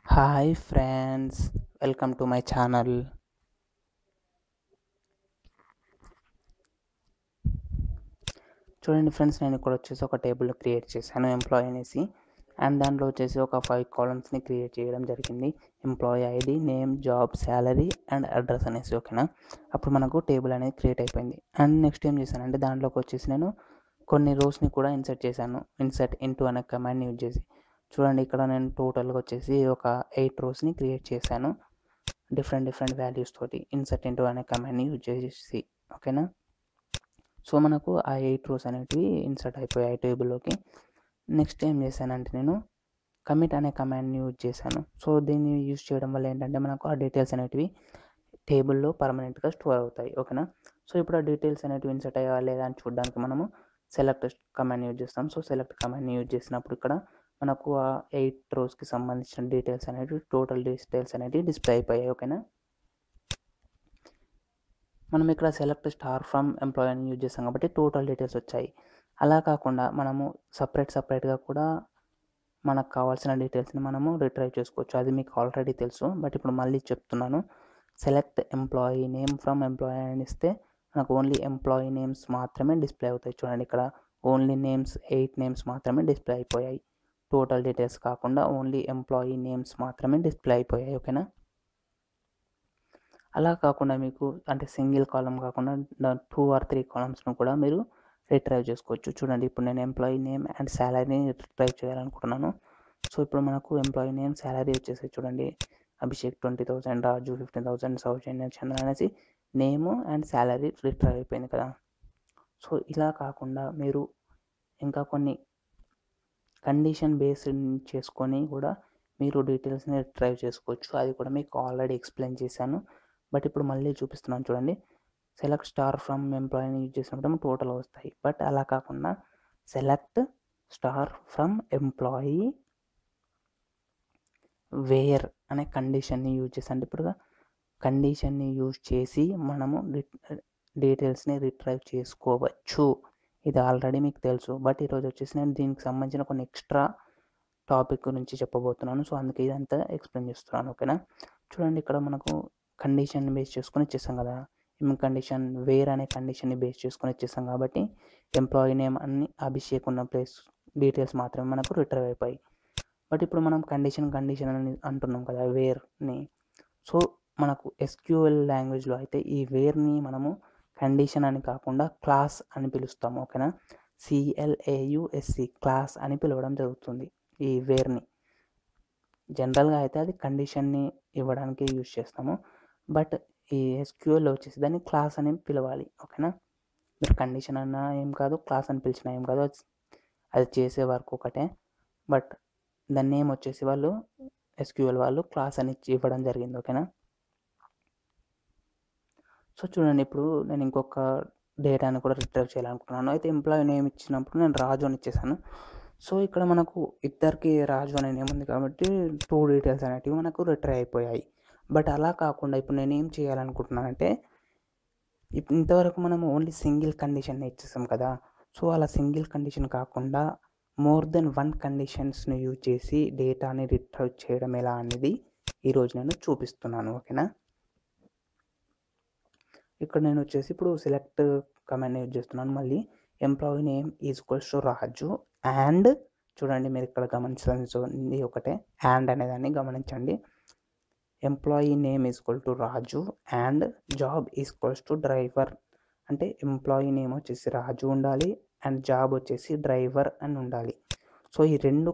hi friends welcome to my channel చూడండి friends నేను ఇక్కడ వచ్చేసి ఒక టేబుల్ క్రియేట్ చేశాను ఎంప్లాయీ అనేసి అండ్ దాంట్లో వచ్చేసి ఒక ఫైవ్ కాలమ్స్ని క్రియేట్ చేయడం జరిగింది employee ID name job salary and address అనేసి ఓకేనా అప్పుడు మనకు టేబుల్ అనేది క్రియేట్ అయిపోయింది అండ్ నెక్స్ట్ ఏం చేశానంటే దాంట్లోకి వచ్చేసి నేను కొన్ని రోస్ని కూడా ఇన్సర్ట్ చేశాను ఇన్సర్ట్ ఇంటూ అనే కమాండ్ని యూజ్ చేసి చూడండి ఇక్కడ నేను టోటల్గా వచ్చేసి ఒక ఎయిట్ రోస్ని క్రియేట్ చేశాను డిఫరెంట్ డిఫరెంట్ వాల్యూస్ తోటి ఇన్సర్ట్ ఇంటూ అనే కమాండ్ని యూజ్ చేసి ఓకేనా సో మనకు ఆ ఎయిట్ రోస్ అనేటివి ఇన్సర్ట్ అయిపోయాయి టేబుల్లోకి నెక్స్ట్ ఏం చేశానంటే నేను కమిట్ అనే కమాండ్ని యూజ్ చేశాను సో దీన్ని యూజ్ చేయడం వల్ల ఏంటంటే మనకు ఆ డీటెయిల్స్ అనేటివి టేబుల్లో పర్మనెంట్గా స్టోర్ అవుతాయి ఓకేనా సో ఇప్పుడు ఆ డీటెయిల్స్ అనేటివి ఇన్సర్ట్ అయ్యా లేదా అని చూడడానికి మనము సెలెక్ట్ కమాండ్ యూజ్ చేస్తాం సో సెలెక్ట్ కమాండ్ని యూజ్ చేసినప్పుడు ఇక్కడ మనకు ఆ ఎయిట్ రోస్కి సంబంధించిన డీటెయిల్స్ అనేవి టోటల్ డీటెయిల్స్ అనేవి డిస్ప్లే అయిపోయాయి ఓకేనా మనం ఇక్కడ సెలెక్ట్ స్టార్ ఫ్రమ్ ఎంప్లాయీ అని యూజ్ చేస్తాం కాబట్టి టోటల్ డీటెయిల్స్ వచ్చాయి అలా కాకుండా మనము సపరేట్ సపరేట్గా కూడా మనకు కావాల్సిన డీటెయిల్స్ని మనము రిట్రైవ్ చేసుకోవచ్చు అది మీకు ఆల్రెడీ తెలుసు బట్ ఇప్పుడు మళ్ళీ చెప్తున్నాను select employee name from employee అని ఇస్తే మనకు ఓన్లీ ఎంప్లాయీ నేమ్స్ మాత్రమే డిస్ప్లే అవుతాయి చూడండి ఇక్కడ ఓన్లీ నేమ్స్ ఎయిట్ నేమ్స్ మాత్రమే డిస్ప్లే అయిపోయాయి టోటల్ డీటెయిల్స్ కాకుండా ఓన్లీ ఎంప్లాయీ నేమ్స్ మాత్రమే డిస్ప్లే అయిపోయాయి ఓకేనా అలా కాకుండా మీకు అంటే సింగిల్ కాలం కాకుండా టూ ఆర్ త్రీ కాలమ్స్ను కూడా మీరు రిట్రైవ్ చేసుకోవచ్చు చూడండి ఇప్పుడు నేను ఎంప్లాయీ నేమ్ అండ్ శాలరీని రిట్రైవ్ చేయాలనుకుంటున్నాను సో ఇప్పుడు మనకు ఎంప్లాయీ నేమ్ శాలరీ వచ్చేసి చూడండి Abhishek twenty thousand Raju fifteen thousand Soujanya Chandra అనేసి నేమ్ అండ్ శాలరీ రిట్రైవ్ అయిపోయింది కదా సో ఇలా కాకుండా మీరు ఇంకా కొన్ని కండిషన్ బేస్డ్ చేసుకొని కూడా మీరు డీటెయిల్స్ని రిట్రైవ్ చేసుకోవచ్చు అది కూడా మీకు ఆల్రెడీ ఎక్స్ప్లెయిన్ చేశాను బట్ ఇప్పుడు మళ్ళీ చూపిస్తున్నాను చూడండి సెలెక్ట్ స్టార్ ఫ్రమ్ ఎంప్లాయీని యూజ్ చేసినప్పుడు టోటల్ వస్తాయి బట్ అలా కాకుండా select star from employee where అనే కండిషన్ని యూజ్ చేసి అంటే ఇప్పుడు కండిషన్ని యూజ్ చేసి మనము డీటెయిల్స్ని రిట్రైవ్ చేసుకోవచ్చు ఇది ఆల్రెడీ మీకు తెలుసు బట్ ఈరోజు వచ్చేసి నేను దీనికి సంబంధించిన కొన్ని ఎక్స్ట్రా టాపిక్ గురించి చెప్పబోతున్నాను సో అందుకే ఇదంతా ఎక్స్ప్లెయిన్ చేస్తున్నాను ఓకేనా చూడండి ఇక్కడ మనకు కండిషన్ బేస్ చేసుకొని ఇచ్చేసాం కదా ఏం కండిషన్ వేర్ అనే కండిషన్ని బేస్ చేసుకొని ఇచ్చేసాం కాబట్టి ఎంప్లాయీ నేమ్ అన్ని అభిషేక్ ఉన్న ప్లేస్ డీటెయిల్స్ మాత్రమే మనకు రిట్రైవ్ అయిపోయాయి బట్ ఇప్పుడు మనం కండిషన్ కండిషన్ అని అంటున్నాం కదా వేర్ని సో మనకు ఎస్క్యూఎల్ లాంగ్వేజ్లో అయితే ఈ వేర్ని మనము కండిషన్ అని కాకుండా క్లాస్ అని పిలుస్తాము ఓకేనా సిఎల్ఏయుఎస్సి క్లాస్ అని పిలవడం జరుగుతుంది ఈ వేర్ని జనరల్గా అయితే అది కండిషన్ని ఇవ్వడానికి యూజ్ చేస్తాము బట్ ఈ ఎస్క్యూఎల్ వచ్చేసి దాన్ని క్లాస్ అని పిలవాలి ఓకేనా మీరు కండిషన్ అన్నా ఏం కాదు క్లాస్ అని పిలిచినా ఏం కాదు అది చేసే వర్క్ ఒకటే బట్ దాన్ని నేమ్ వచ్చేసి వాళ్ళు ఎస్క్యూఎల్ వాళ్ళు క్లాస్ అని ఇవ్వడం జరిగింది ఓకేనా సో చూడండి ఇప్పుడు నేను ఇంకొక డేటాని కూడా రిట్రైవ్ చేయాలనుకుంటున్నాను అయితే ఎంప్లాయీ నేమ్ ఇచ్చినప్పుడు నేను రాజు అని ఇచ్చేసాను సో ఇక్కడ మనకు ఇద్దరికి రాజు అనే నేమ్ ఉంది కాబట్టి టూ డీటెయిల్స్ అనేటివి మనకు రిట్రైవ్ అయిపోయాయి బట్ అలా కాకుండా ఇప్పుడు నేను ఏం చేయాలనుకుంటున్నానంటే ఇంతవరకు మనం ఓన్లీ సింగిల్ కండిషన్ ఇచ్చేసాం కదా సో అలా సింగిల్ కండిషన్ కాకుండా మోర్ దెన్ వన్ కండిషన్స్ని యూజ్ చేసి డేటాని రిట్రైవ్ చేయడం ఎలా అనేది ఈరోజు నేను చూపిస్తున్నాను ఓకేనా ఇక్కడ నేను వచ్చేసి ఇప్పుడు సెలెక్ట్ కమాండ్ యూజ్ చేస్తున్నాను మళ్ళీ employee name is equals to Raju and చూడండి మీరు ఇక్కడ గమనించాల్సింది ఒకటే అండ్ అనేదాన్ని గమనించండి employee name is equal to Raju and job is equals to driver అంటే ఎంప్లాయీ నేమ్ వచ్చేసి రాజు ఉండాలి అండ్ జాబ్ వచ్చేసి డ్రైవర్ అని ఉండాలి సో ఈ రెండు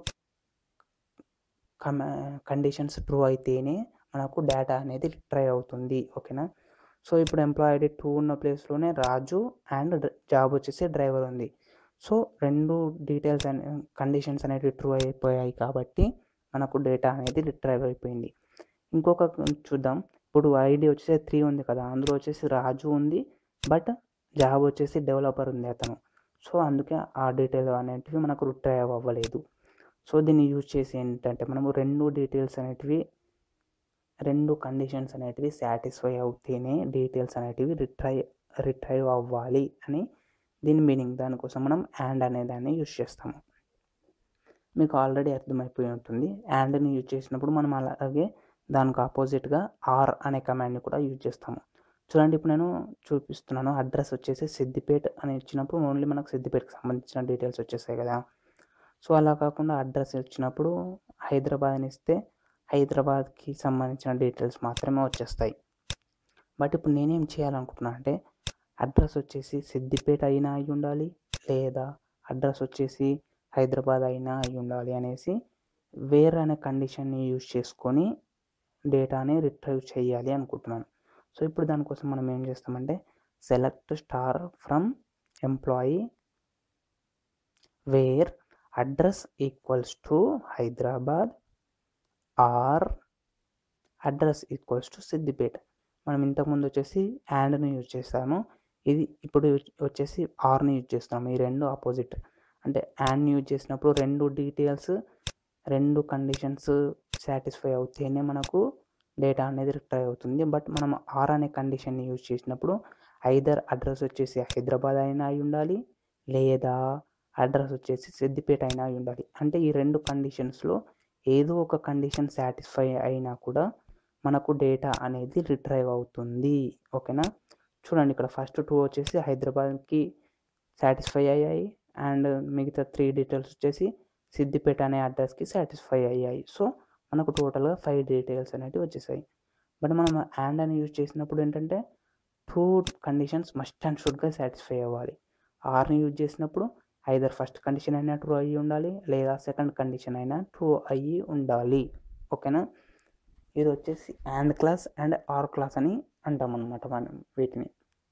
కండిషన్స్ ట్రూ అయితేనే మనకు డేటా అనేది ట్రై అవుతుంది ఓకేనా సో ఇప్పుడు ఎంప్లాయీ ఐడి టూ ఉన్న ప్లేస్లోనే రాజు అండ్ జాబ్ వచ్చేసి డ్రైవర్ ఉంది సో రెండు డీటెయిల్స్ అనే కండిషన్స్ అనేవి ట్రూ అయిపోయాయి కాబట్టి మనకు డేటా అనేది రిట్రైవ్ అయిపోయింది ఇంకొక చూద్దాం ఇప్పుడు ఐడి వచ్చేసి త్రీ ఉంది కదా అందులో వచ్చేసి రాజు ఉంది బట్ జాబ్ వచ్చేసి డెవలపర్ ఉంది అతను సో అందుకే ఆ డీటెయిల్ అనేటివి మనకు రిట్రైవ్ అవ్వలేదు సో దీన్ని యూజ్ చేసి ఏంటంటే మనము రెండు డీటెయిల్స్ అనేటివి రెండు కండిషన్స్ అనేటివి సాటిస్ఫై అవుతేనే డీటెయిల్స్ అనేటివి రిట్రై రిట్రైవ్ అవ్వాలి అని దీని మీనింగ్ దానికోసం మనం యాండ్ అనే దాన్ని యూజ్ చేస్తాము మీకు ఆల్రెడీ అర్థమైపోయి ఉంటుంది అండ్ని యూజ్ చేసినప్పుడు మనం అలాగే దానికి ఆపోజిట్గా ఆర్ అనే కమాండ్ని కూడా యూజ్ చేస్తాము చూడండి ఇప్పుడు నేను చూపిస్తున్నాను అడ్రస్ వచ్చేసి సిద్దిపేట్ అని ఇచ్చినప్పుడు ఓన్లీ మనకు సిద్దిపేటకి సంబంధించిన డీటెయిల్స్ వచ్చేసాయి కదా సో అలా కాకుండా అడ్రస్ ఇచ్చినప్పుడు హైదరాబాద్ అని ఇస్తే హైదరాబాద్కి సంబంధించిన డీటెయిల్స్ మాత్రమే వచ్చేస్తాయి బట్ ఇప్పుడు నేనేం చేయాలనుకుంటున్నాను అంటే అడ్రస్ వచ్చేసి సిద్దిపేట అయినా అయి ఉండాలి లేదా అడ్రస్ వచ్చేసి హైదరాబాద్ అయినా అయి ఉండాలి అనేసి వేర్ అనే కండిషన్ని యూజ్ చేసుకొని డేటాని రిట్రైవ్ చేయాలి అనుకుంటున్నాను సో ఇప్పుడు దానికోసం మనం ఏం చేస్తామంటే select star from employee where address equals to Hyderabad or address equals to Siddipet మనం ఇంతకుముందు వచ్చేసి యాండ్ని యూజ్ చేస్తాము ఇది ఇప్పుడు వచ్చేసి ఆర్ని యూజ్ చేస్తాము ఈ రెండు ఆపోజిట్ అంటే యాండ్ని యూజ్ చేసినప్పుడు రెండు డీటెయిల్స్ రెండు కండిషన్స్ సాటిస్ఫై అవుతేనే మనకు డేటా అనేది రిట్రైవ్ అవుతుంది బట్ మనం ఆర్ అనే కండిషన్ని యూజ్ చేసినప్పుడు ఐదర్ అడ్రస్ వచ్చేసి హైదరాబాద్ అయినా అయి ఉండాలి లేదా అడ్రస్ వచ్చేసి సిద్దిపేట అయినా అయి ఉండాలి అంటే ఈ రెండు కండిషన్స్లో ఏదో ఒక కండిషన్ సాటిస్ఫై అయినా కూడా మనకు డేటా అనేది రిట్రైవ్ అవుతుంది ఓకేనా చూడండి ఇక్కడ ఫస్ట్ టూ వచ్చేసి హైదరాబాద్కి సాటిస్ఫై అయ్యాయి అండ్ మిగతా త్రీ డీటెయిల్స్ వచ్చేసి సిద్దిపేట అనే అడ్రస్కి సాటిస్ఫై అయ్యాయి సో మనకు టోటల్గా ఫైవ్ డీటెయిల్స్ అనేవి వచ్చేసాయి బట్ మనం అండ్ అని యూజ్ చేసినప్పుడు ఏంటంటే టూ కండిషన్స్ మస్ట్ అండ్ షుడ్గా సాటిస్ఫై అవ్వాలి ఆర్ని యూజ్ చేసినప్పుడు ఐదర్ ఫస్ట్ కండిషన్ అయినా ట్రూ అయ్యి ఉండాలి లేదా సెకండ్ కండిషన్ అయినా ట్రూ అయ్యి ఉండాలి ఓకేనా ఇది వచ్చేసి and clause and or clause అని అంటాం అనమాట మనం వీటిని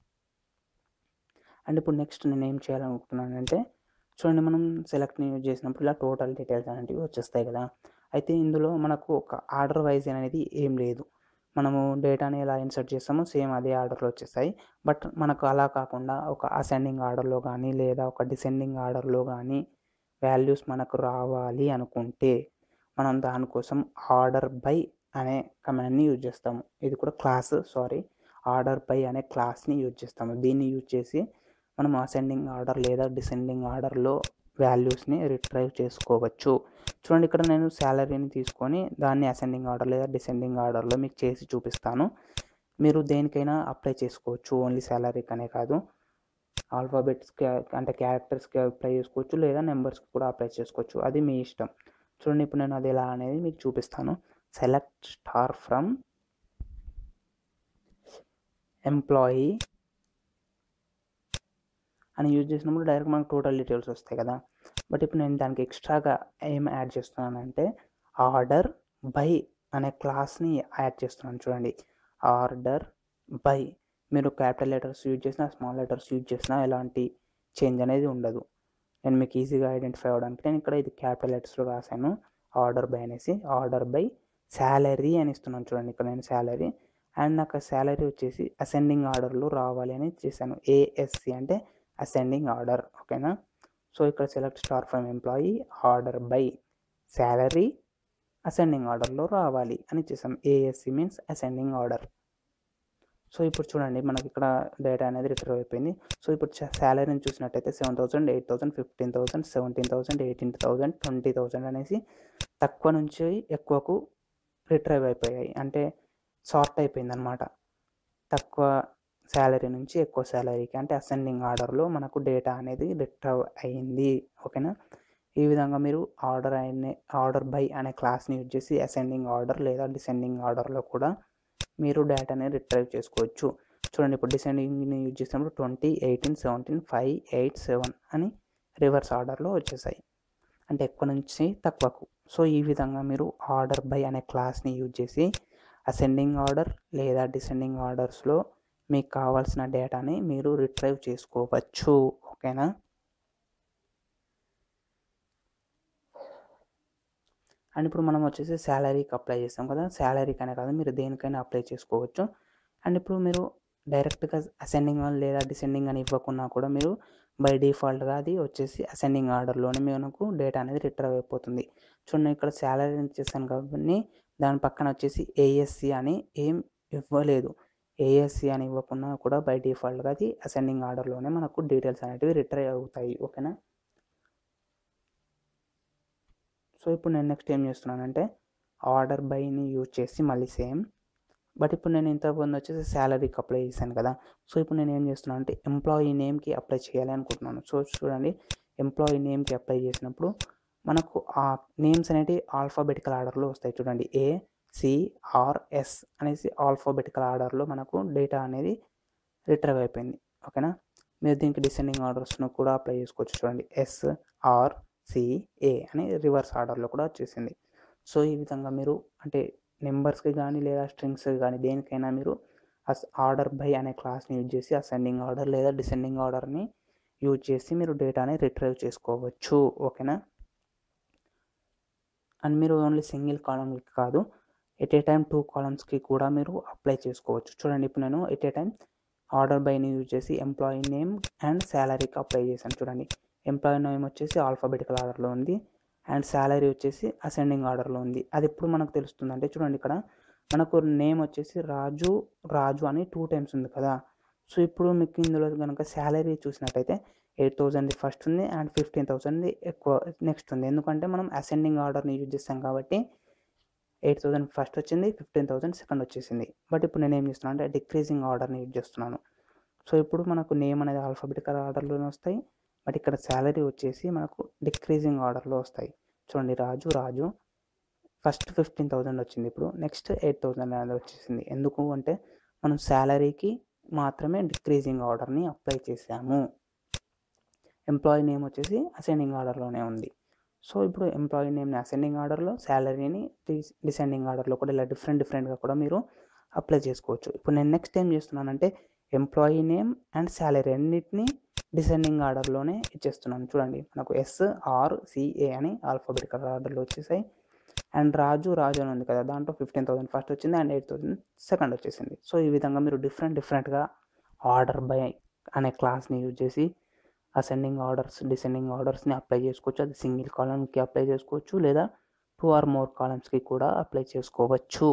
అండ్ ఇప్పుడు నెక్స్ట్ నేను ఏం చేయాలనుకుంటున్నాను అంటే చూడండి మనం సెలెక్ట్ని యూజ్ చేసినప్పుడు ఇలా టోటల్ డీటెయిల్స్ అనేవి వచ్చేస్తాయి కదా అయితే ఇందులో మనకు ఒక ఆర్డర్ వైజ్ అనేది ఏం లేదు మనము డేటాని ఎలా ఇన్సర్ట్ చేస్తామో సేమ్ అదే ఆర్డర్లో వచ్చేస్తాయి బట్ మనకు అలా కాకుండా ఒక అసెండింగ్ ఆర్డర్లో కానీ లేదా ఒక డిసెండింగ్ ఆర్డర్లో కానీ వాల్యూస్ మనకు రావాలి అనుకుంటే మనం దానికోసం ఆర్డర్ బై అనే కమాండ్ని యూజ్ చేస్తాము ఇది కూడా క్లాస్ సారీ ఆర్డర్ బై అనే క్లాస్ని యూజ్ చేస్తాము దీన్ని యూజ్ చేసి మనం అసెండింగ్ ఆర్డర్ లేదా డిసెండింగ్ ఆర్డర్లో వాల్యూస్ని రిట్రైవ్ చేసుకోవచ్చు చూడండి ఇక్కడ నేను శాలరీని తీసుకొని దాన్ని అసెండింగ్ ఆర్డర్ లేదా డిసెండింగ్ ఆర్డర్లో మీకు చేసి చూపిస్తాను మీరు దేనికైనా అప్లై చేసుకోవచ్చు ఓన్లీ శాలరీకి అనే కాదు ఆల్ఫాబెట్స్కి అంటే క్యారెక్టర్స్కి అప్లై చేసుకోవచ్చు లేదా నెంబర్స్కి కూడా అప్లై చేసుకోవచ్చు అది మీ ఇష్టం చూడండి ఇప్పుడు నేను అది ఎలా అనేది మీకు చూపిస్తాను సెలెక్ట్ స్టార్ ఫ్రమ్ ఎంప్లాయీ అని యూజ్ చేసినప్పుడు డైరెక్ట్ మనకు టోటల్ డీటెయిల్స్ వస్తాయి కదా బట్ ఇప్పుడు నేను దానికి ఎక్స్ట్రాగా ఏం యాడ్ చేస్తున్నానంటే ఆర్డర్ బై అనే క్లాస్ని యాడ్ చేస్తున్నాను చూడండి ఆర్డర్ బై మీరు క్యాపిటల్ లెటర్స్ యూజ్ చేసినా స్మాల్ లెటర్స్ యూజ్ చేసినా ఎలాంటి చేంజ్ అనేది ఉండదు నేను మీకు ఈజీగా ఐడెంటిఫై అవ్వడానికి నేను ఇక్కడ ఇది క్యాపిటల్ లెటర్స్లో రాశాను ఆర్డర్ బై అనేసి ఆర్డర్ బై శాలరీ అని ఇస్తున్నాను చూడండి ఇక్కడ నేను శాలరీ అండ్ నాకు శాలరీ వచ్చేసి అసెండింగ్ ఆర్డర్లో రావాలి అని చేశాను ఏఎస్సి అంటే అసెండింగ్ ఆర్డర్ ఓకేనా సో ఇక్కడ select star from employee order by salary ascending ఆర్డర్లో రావాలి అని చేసాం A S C means ascending order so ఇప్పుడు చూడండి మనకి ఇక్కడ డేటా అనేది రిటర్వ్ అయిపోయింది సో ఇప్పుడు శాలరీని చూసినట్టయితే seven thousand eight thousand fifteen thousand seventeen thousand eighteen thousand twenty thousand అనేసి తక్కువ నుంచి ఎక్కువకు రిట్రైవ్ అయిపోయాయి అంటే సార్ట్ అయిపోయింది అనమాట తక్కువ శాలరీ నుంచి ఎక్కువ శాలరీకి అంటే అసెండింగ్ ఆర్డర్లో మనకు డేటా అనేది రిట్రైవ్ అయ్యింది ఓకేనా ఈ విధంగా మీరు ఆర్డర్ అనే ఆర్డర్ బై అనే క్లాస్ని యూజ్ చేసి అసెండింగ్ ఆర్డర్ లేదా డిసెండింగ్ ఆర్డర్లో కూడా మీరు డేటాని రిట్రైవ్ చేసుకోవచ్చు చూడండి ఇప్పుడు డిసెండింగ్ని యూజ్ చేసినప్పుడు twenty eighteen seventeen five eight seven అని రివర్స్ ఆర్డర్లో వచ్చేసాయి అంటే ఎక్కువ నుంచి తక్కువకు సో ఈ విధంగా మీరు ఆర్డర్ బై అనే క్లాస్ని యూజ్ చేసి అసెండింగ్ ఆర్డర్ లేదా డిసెండింగ్ ఆర్డర్స్లో మీకు కావాల్సిన డేటాని మీరు రిట్రైవ్ చేసుకోవచ్చు ఓకేనా అండ్ ఇప్పుడు మనం వచ్చేసి శాలరీకి అప్లై చేస్తాం కదా శాలరీకి అనే కాదు మీరు దేనికైనా అప్లై చేసుకోవచ్చు అండ్ ఇప్పుడు మీరు డైరెక్ట్గా అసెండింగ్ లేదా డిసెండింగ్ అని ఇవ్వకున్నా కూడా మీరు బై డిఫాల్ట్గా అది వచ్చేసి అసెండింగ్ ఆర్డర్లోనే మనకు డేటా అనేది రిట్రైవ్ అయిపోతుంది చూడండి ఇక్కడ శాలరీ చేశాను కాబట్టి దాని పక్కన వచ్చేసి ఏఎస్సి అని ఏం ఇవ్వలేదు ఏఎస్సి అని ఇవ్వకున్నా కూడా బై డిఫాల్ట్గా అది అసెండింగ్ ఆర్డర్లోనే మనకు డీటెయిల్స్ అనేటివి రిట్రైవ్ అవుతాయి ఓకేనా సో ఇప్పుడు నేను నెక్స్ట్ ఏం చేస్తున్నానంటే ఆర్డర్ బైని యూజ్ చేసి మళ్ళీ సేమ్ బట్ ఇప్పుడు నేను ఇంతకుముందు వచ్చేసి శాలరీకి అప్లై చేశాను కదా సో ఇప్పుడు నేను ఏం చేస్తున్నాను అంటే ఎంప్లాయీ నేమ్కి అప్లై చేయాలి అనుకుంటున్నాను సో చూడండి ఎంప్లాయీ నేమ్కి అప్లై చేసినప్పుడు మనకు ఆ నేమ్స్ అనేవి ఆల్ఫాబెటికల్ ఆర్డర్లో వస్తాయి చూడండి ఏ సిఆర్ఎస్ అనేసి ఆల్ఫాబెటికల్ ఆర్డర్లో మనకు డేటా అనేది రిట్రైవ్ అయిపోయింది ఓకేనా మీరు దీనికి డిసెండింగ్ ఆర్డర్స్ను కూడా అప్లై చేసుకోవచ్చు చూడండి ఎస్ ఆర్ సిఏ అని రివర్స్ ఆర్డర్లో కూడా వచ్చేసింది సో ఈ విధంగా మీరు అంటే నెంబర్స్కి కానీ లేదా స్ట్రింగ్స్కి కానీ దేనికైనా మీరు అస్ ఆర్డర్ బై అనే క్లాస్ని యూజ్ చేసి అసెండింగ్ ఆర్డర్ లేదా డిసెండింగ్ ఆర్డర్ని యూజ్ చేసి మీరు డేటాని రిట్రైవ్ చేసుకోవచ్చు ఓకేనా అండ్ మీరు ఓన్లీ సింగిల్ కాలమ్కి కాదు ఎట్ ఏ టైం టూ కాలమ్స్కి కూడా మీరు అప్లై చేసుకోవచ్చు చూడండి ఇప్పుడు నేను ఎట్ ఏ టైం ఆర్డర్ బైని యూజ్ చేసి ఎంప్లాయీ నేమ్ అండ్ శాలరీకి అప్లై చేశాను చూడండి ఎంప్లాయీ నేమ్ వచ్చేసి ఆల్ఫాబెటికల్ ఆర్డర్లో ఉంది అండ్ శాలరీ వచ్చేసి అసెండింగ్ ఆర్డర్లో ఉంది అది ఎప్పుడు మనకు తెలుస్తుంది అంటే చూడండి ఇక్కడ మనకు నేమ్ వచ్చేసి రాజు రాజు అని టూ టైమ్స్ ఉంది కదా సో ఇప్పుడు మీకు ఇందులో కనుక శాలరీ చూసినట్టయితే ఎయిట్ థౌజండ్ ఫస్ట్ ఉంది అండ్ ఫిఫ్టీన్ థౌసండ్ ఎక్కువ నెక్స్ట్ ఉంది ఎందుకంటే మనం అసెండింగ్ ఆర్డర్ని యూజ్ చేస్తాం కాబట్టి ఎయిట్ థౌసండ్ ఫస్ట్ వచ్చింది ఫిఫ్టీన్ థౌసండ్ సెకండ్ వచ్చేసింది బట్ ఇప్పుడు నేను ఏం చేస్తున్నాను అంటే డిక్రీజింగ్ ఆర్డర్ని యూజ్ చేస్తున్నాను సో ఇప్పుడు మనకు నేమ్ అనేది ఆల్ఫాబెటికల్ ఆర్డర్లోనే వస్తాయి బట్ ఇక్కడ శాలరీ వచ్చేసి మనకు డిక్రీజింగ్ ఆర్డర్లో వస్తాయి చూడండి Raju Raju first fifteen thousand వచ్చింది ఇప్పుడు నెక్స్ట్ ఎయిట్ థౌసండ్ అనేది వచ్చేసింది ఎందుకు అంటే మనం శాలరీకి మాత్రమే డిక్రీజింగ్ ఆర్డర్ని అప్లై చేసాము ఎంప్లాయీ నేమ్ వచ్చేసి అసెండింగ్ ఆర్డర్లోనే ఉంది సో ఇప్పుడు ఎంప్లాయీ నేమ్ని అసెండింగ్ ఆర్డర్లో శాలరీని డిసెండింగ్ ఆర్డర్లో కూడా ఇలా డిఫరెంట్ డిఫరెంట్గా కూడా మీరు అప్లై చేసుకోవచ్చు ఇప్పుడు నేను నెక్స్ట్ ఏం చేస్తున్నానంటే ఎంప్లాయీ నేమ్ అండ్ శాలరీ అన్నిటిని డిసెండింగ్ ఆర్డర్లోనే ఇచ్చేస్తున్నాను చూడండి మనకు ఎస్ ఆర్ సిఏ అని ఆల్ఫాబెటికల్ ఆర్డర్లో వచ్చేసాయి అండ్ రాజు రాజు అని ఉంది కదా దాంట్లో ఫిఫ్టీన్ థౌసండ్ ఫస్ట్ వచ్చింది అండ్ ఎయిట్ థౌసండ్ సెకండ్ వచ్చేసింది సో ఈ విధంగా మీరు డిఫరెంట్ డిఫరెంట్గా ఆర్డర్ బై అనే క్లాస్ని యూజ్ చేసి అసెండింగ్ ఆర్డర్స్ డిసెండింగ్ ఆర్డర్స్ని అప్లై చేసుకోవచ్చు అది సింగిల్ కాలమ్కి అప్లై చేసుకోవచ్చు లేదా టూ ఆర్ మోర్ కాలమ్స్కి కూడా అప్లై చేసుకోవచ్చు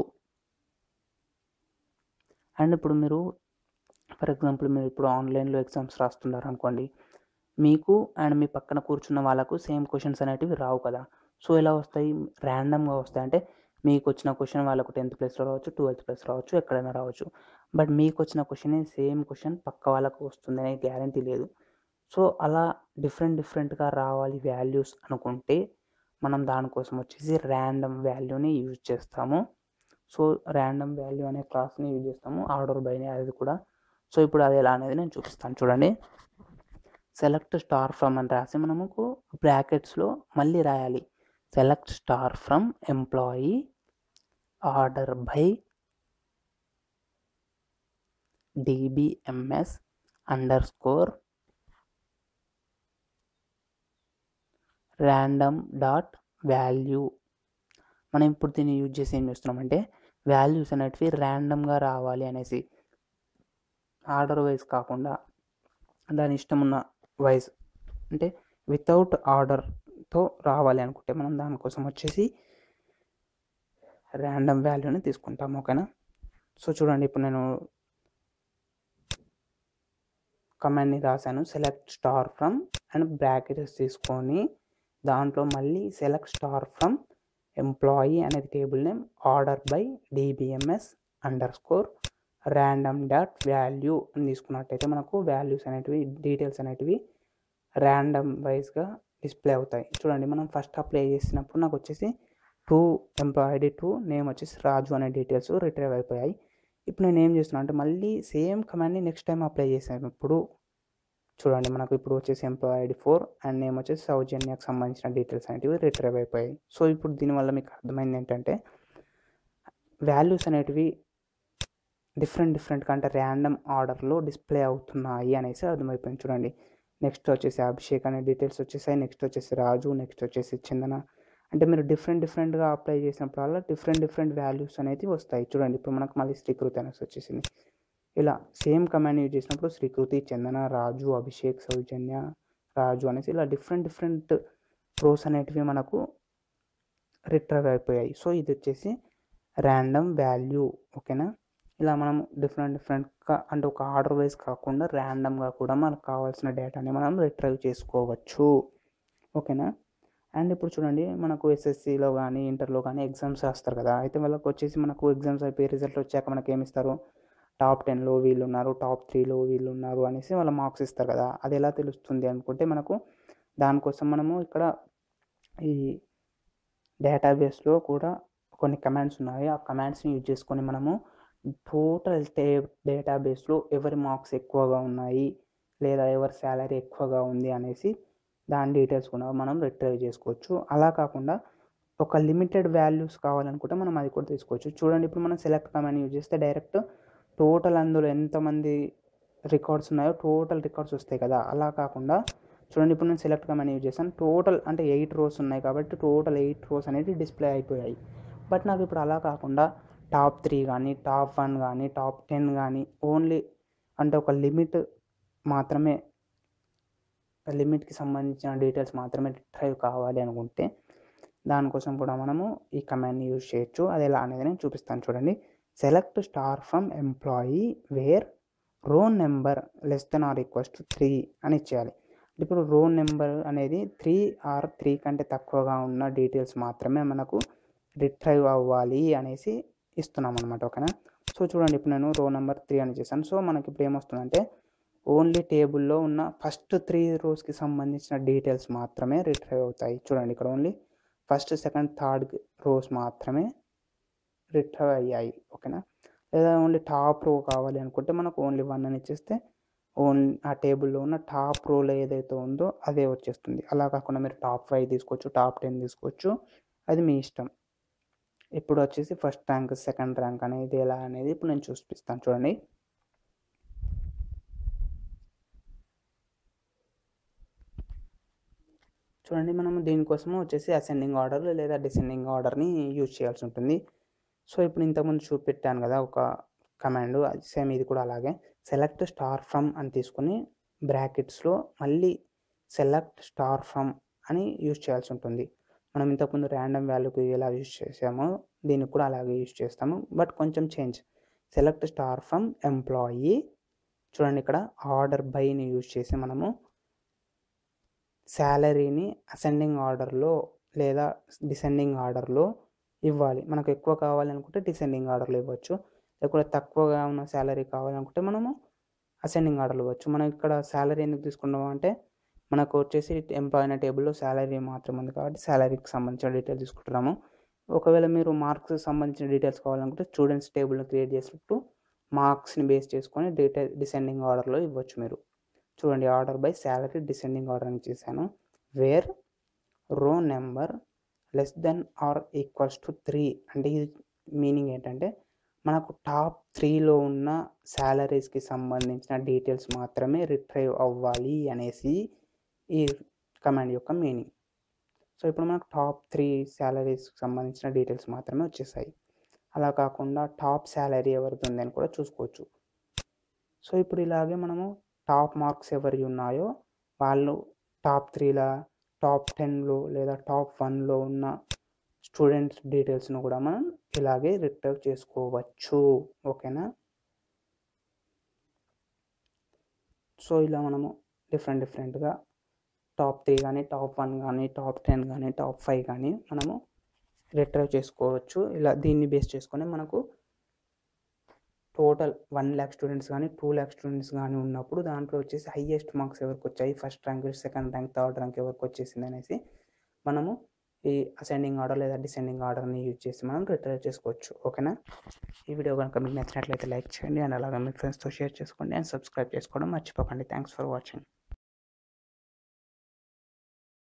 అండ్ ఇప్పుడు మీరు ఫర్ ఎగ్జాంపుల్ మీరు ఇప్పుడు ఆన్లైన్లో ఎగ్జామ్స్ రాస్తున్నారు అనుకోండి మీకు అండ్ మీ పక్కన కూర్చున్న వాళ్ళకు సేమ్ క్వశ్చన్స్ అనేటివి రావు కదా సో ఎలా వస్తాయి ర్యాండమ్గా వస్తాయి అంటే మీకు వచ్చిన క్వశ్చన్ వాళ్ళకు టెన్త్ ప్లేస్లో రావచ్చు ట్వెల్త్ ప్లేస్ రావచ్చు ఎక్కడైనా రావచ్చు బట్ మీకు వచ్చిన క్వశ్చన్ సేమ్ క్వశ్చన్ పక్క వాళ్ళకు వస్తుందనే గ్యారంటీ లేదు సో అలా డిఫరెంట్ డిఫరెంట్గా రావాలి వాల్యూస్ అనుకుంటే మనం దానికోసం వచ్చేసి ర్యాండమ్ వాల్యూని యూజ్ చేస్తాము సో ర్యాండమ్ వాల్యూ అనే క్లాస్ని యూజ్ చేస్తాము ఆర్డర్ బైని అది కూడా సో ఇప్పుడు అది ఎలా అనేది నేను చూపిస్తాను చూడండి సెలెక్ట్ స్టార్ ఫ్రమ్ అని రాసి మనకు బ్రాకెట్స్లో మళ్ళీ రాయాలి select star from employee order by DBMS underscore random dot value మనం ఇప్పుడు దీన్ని యూజ్ చేసి ఏం చేస్తున్నామంటే వాల్యూస్ అనేటివి ర్యాండమ్గా రావాలి అనేసి ఆర్డర్ వైజ్ కాకుండా దాని ఇష్టం ఉన్న వైజ్ అంటే వితౌట్ ఆర్డర్తో రావాలి అనుకుంటే మనం దానికోసం వచ్చేసి ర్యాండమ్ వాల్యూని తీసుకుంటాం ఓకేనా సో చూడండి ఇప్పుడు నేను కమాండ్ని రాశాను select star from and brackets తీసుకొని దాంట్లో మళ్ళీ సెలెక్ట్ స్టార్ ఫ్రమ్ ఎంప్లాయీ అనేది table name order by DBMS underscore random dot value అని తీసుకున్నట్టయితే మనకు వాల్యూస్ అనేటివి డీటెయిల్స్ అనేటివి ర్యాండమ్ వైజ్గా డిస్ప్లే అవుతాయి చూడండి మనం ఫస్ట్ అప్లై చేసినప్పుడు నాకు వచ్చేసి two employee ID two name వచ్చేసి రాజు అనే డీటెయిల్స్ రిట్రైవ్ అయిపోయాయి ఇప్పుడు నేను ఏం చేస్తున్నాను అంటే మళ్ళీ సేమ్ కమాండ్ని నెక్స్ట్ టైం అప్లై చేసినప్పుడు చూడండి మనకు ఇప్పుడు వచ్చేసి employee ID four and name వచ్చేసి సౌజన్యకు సంబంధించిన డీటెయిల్స్ అనేటివి రిట్రైవ్ అయిపోయాయి సో ఇప్పుడు దీనివల్ల మీకు అర్థమైంది ఏంటంటే వాల్యూస్ అనేటివి డిఫరెంట్ డిఫరెంట్గా అంటే ర్యాండమ్ ఆర్డర్లో డిస్ప్లే అవుతున్నాయి అనేసి అర్థమైపోయింది చూడండి నెక్స్ట్ వచ్చేసి అభిషేక్ అనే డీటెయిల్స్ వచ్చేసాయి నెక్స్ట్ వచ్చేసి రాజు నెక్స్ట్ వచ్చేసి చందన అంటే మీరు డిఫరెంట్ డిఫరెంట్గా అప్లై చేసినప్పుడల్లా డిఫరెంట్ డిఫరెంట్ వాల్యూస్ అనేది వస్తాయి చూడండి ఇప్పుడు మనకు మళ్ళీ శ్రీకృతి అనేసి వచ్చేసింది ఇలా సేమ్ కమాండ్ యూజ్ చేసినప్పుడు శ్రీకృతి చందన రాజు అభిషేక్ సౌజన్య రాజు అనేసి ఇలా డిఫరెంట్ డిఫరెంట్ రోస్ అనేటివి మనకు రిట్రైవ్ అయిపోయాయి సో ఇది వచ్చేసి ర్యాండమ్ వాల్యూ ఓకేనా ఇలా మనం డిఫరెంట్ డిఫరెంట్గా అంటే ఒక ఆర్డర్ వైజ్ కాకుండా ర్యాండమ్గా కూడా మనకు కావాల్సిన డేటాని మనం రిట్రైవ్ చేసుకోవచ్చు ఓకేనా అండ్ ఇప్పుడు చూడండి మనకు ఎస్ఎస్సిలో కానీ ఇంటర్లో కానీ ఎగ్జామ్స్ రాస్తారు కదా అయితే వాళ్ళకి వచ్చేసి మనకు ఎగ్జామ్స్ అయిపోయి రిజల్ట్ వచ్చాక మనకి ఏమి ఇస్తారు టాప్ టెన్లో వీళ్ళు ఉన్నారు టాప్ త్రీలో వీళ్ళు ఉన్నారు అనేసి వాళ్ళ మార్క్స్ ఇస్తారు కదా అది ఎలా తెలుస్తుంది అనుకుంటే మనకు దానికోసం మనము ఇక్కడ ఈ డేటాబేస్లో కూడా కొన్ని కమాండ్స్ ఉన్నాయి ఆ కమాండ్స్ని యూజ్ చేసుకొని మనము టోటల్ టే డేటాబేస్లో ఎవరి మార్క్స్ ఎక్కువగా ఉన్నాయి లేదా ఎవరి శాలరీ ఎక్కువగా ఉంది అనేసి దాని డీటెయిల్స్ కూడా మనం రిట్రైవ్ చేసుకోవచ్చు అలా కాకుండా ఒక లిమిటెడ్ వాల్యూస్ కావాలనుకుంటే మనం అది కూడా తీసుకోవచ్చు చూడండి ఇప్పుడు మనం సెలెక్ట్ కమాండ్ యూజ్ చేస్తే డైరెక్ట్ టోటల్ అందులో ఎంతమంది రికార్డ్స్ ఉన్నాయో టోటల్ రికార్డ్స్ వస్తాయి కదా అలా కాకుండా చూడండి ఇప్పుడు నేను సెలెక్ట్ కమాండ్ యూజ్ చేశాను టోటల్ అంటే ఎయిట్ రోస్ ఉన్నాయి కాబట్టి టోటల్ ఎయిట్ రోస్ అనేది డిస్ప్లే అయిపోయాయి బట్ నాకు ఇప్పుడు అలా కాకుండా టాప్ త్రీ కానీ టాప్ వన్ కానీ టాప్ టెన్ కానీ ఓన్లీ అంటే ఒక లిమిట్ మాత్రమే లిమిట్కి సంబంధించిన డీటెయిల్స్ మాత్రమే డ్రైవ్ కావాలి అనుకుంటే దానికోసం కూడా మనము ఈ కమాండ్ని యూజ్ చేయొచ్చు అది ఎలా అనేది నేను చూపిస్తాను చూడండి select star from employee where roll number less than or equals to three అని ఇచ్చేయాలి ఇప్పుడు రోల్ నెంబర్ అనేది త్రీ ఆర్ త్రీ కంటే తక్కువగా ఉన్న డీటెయిల్స్ మాత్రమే మనకు రిట్రైవ్ అవ్వాలి అనేసి ఇస్తున్నాం అనమాట ఓకేనా సో చూడండి ఇప్పుడు నేను రో నెంబర్ త్రీ అని చేశాను సో మనకి ఇప్పుడు ఏమొస్తుందంటే ఓన్లీ టేబుల్లో ఉన్న ఫస్ట్ త్రీ రోస్కి సంబంధించిన డీటెయిల్స్ మాత్రమే రిట్రైవ్ అవుతాయి చూడండి ఇక్కడ only first second third rows మాత్రమే రిట్రైవ్ అయ్యాయి ఓకేనా లేదా ఓన్లీ టాప్ రో కావాలి అనుకుంటే మనకు ఓన్లీ వన్ అని ఇచ్చేస్తే ఓన్లీ ఆ టేబుల్లో ఉన్న టాప్ రోలో ఏదైతే ఉందో అదే వచ్చేస్తుంది అలా కాకుండా మీరు టాప్ ఫైవ్ తీసుకోవచ్చు టాప్ టెన్ తీసుకోవచ్చు అది మీ ఇష్టం ఇప్పుడు వచ్చేసి ఫస్ట్ ర్యాంక్ సెకండ్ ర్యాంక్ అనేది ఎలా అనేది ఇప్పుడు నేను చూపిస్తాను చూడండి చూడండి మనం దీనికోసము వచ్చేసి అసెండింగ్ ఆర్డర్ లేదా డిసెండింగ్ ఆర్డర్ని యూజ్ చేయాల్సి ఉంటుంది సో ఇప్పుడు ఇంతకుముందు చూపెట్టాను కదా ఒక కమాండ్ సేమ్ ఇది కూడా అలాగే సెలెక్ట్ స్టార్ ఫ్రమ్ అని తీసుకుని బ్రాకెట్స్లో మళ్ళీ సెలెక్ట్ స్టార్ ఫ్రమ్ అని యూజ్ చేయాల్సి ఉంటుంది మనం ఇంతకుముందు ర్యాండమ్ వాల్యూకి ఎలా యూజ్ చేసామో దీనికి కూడా అలాగే యూజ్ చేస్తాము బట్ కొంచెం change select star from employee చూడండి ఇక్కడ ఆర్డర్ బైని యూజ్ చేసి మనము శాలరీని అసెండింగ్ ఆర్డర్లో లేదా డిసెండింగ్ ఆర్డర్లో ఇవ్వాలి మనకు ఎక్కువ కావాలనుకుంటే డిసెండింగ్ ఆర్డర్లో ఇవ్వచ్చు లేకపోతే తక్కువగా ఉన్న శాలరీ కావాలనుకుంటే మనము అసెండింగ్ ఆర్డర్లో ఇవ్వచ్చు మనం ఇక్కడ శాలరీ ఎందుకు తీసుకున్నాము అంటే మనకు వచ్చేసి ఎంప్లాయ్ అనే టేబుల్లో శాలరీ మాత్రం ఉంది కాబట్టి శాలరీకి సంబంధించిన డీటెయిల్స్ తీసుకుంటున్నాము ఒకవేళ మీరు మార్క్స్ సంబంధించిన డీటెయిల్స్ కావాలనుకుంటే స్టూడెంట్స్ టేబుల్ని క్రియేట్ చేసినట్టు మార్క్స్ని బేస్ చేసుకొని డీటెయిల్ డిసెండింగ్ ఆర్డర్లో ఇవ్వచ్చు మీరు చూడండి order by salary descending order అని చేశాను where row number less than or equals to three అంటే ఇది మీనింగ్ ఏంటంటే మనకు టాప్ త్రీలో ఉన్న శాలరీస్కి సంబంధించిన డీటెయిల్స్ మాత్రమే రిట్రైవ్ అవ్వాలి అనేసి ఈ కమాండ్ యొక్క మీనింగ్ సో ఇప్పుడు మనకు టాప్ త్రీ శాలరీస్కి సంబంధించిన డీటెయిల్స్ మాత్రమే వచ్చేసాయి అలా కాకుండా టాప్ శాలరీ ఎవరిది ఉందని కూడా చూసుకోవచ్చు సో ఇప్పుడు ఇలాగే మనము టాప్ మార్క్స్ ఎవరి ఉన్నాయో వాళ్ళు టాప్ త్రీలా టాప్ టెన్లో లేదా టాప్ వన్లో ఉన్న స్టూడెంట్స్ డీటెయిల్స్ను కూడా మనం ఇలాగే రిట్రైవ్ చేసుకోవచ్చు ఓకేనా సో ఇలా మనము డిఫరెంట్ డిఫరెంట్గా టాప్ త్రీ కానీ టాప్ వన్ కానీ టాప్ టెన్ కానీ టాప్ ఫైవ్ కానీ మనము రిట్రైవ్ చేసుకోవచ్చు ఇలా దీన్ని బేస్ చేసుకొని మనకు టోటల్ వన్ ల్యాక్ స్టూడెంట్స్ కానీ టూ ల్యాక్ స్టూడెంట్స్ కానీ ఉన్నప్పుడు దాంట్లో వచ్చేసి హయ్యెస్ట్ మార్క్స్ ఎవరికి వచ్చాయి first rank second rank third rank ఎవరికి వచ్చేసింది అనేసి మనము ఈ అసెండింగ్ ఆర్డర్ లేదా డిసెండింగ్ ఆర్డర్ని యూజ్ చేసి మనం రిట్రైవ్ చేసుకోవచ్చు ఓకేనా ఈ వీడియో కనుక మీకు నచ్చినట్లయితే లైక్ చేయండి అండ్ అలాగే మీ ఫ్రెండ్స్తో షేర్ చేసుకోండి అండ్ సబ్స్క్రైబ్ చేసుకోవడం మర్చిపోకండి థ్యాంక్స్ ఫర్ వాచింగ్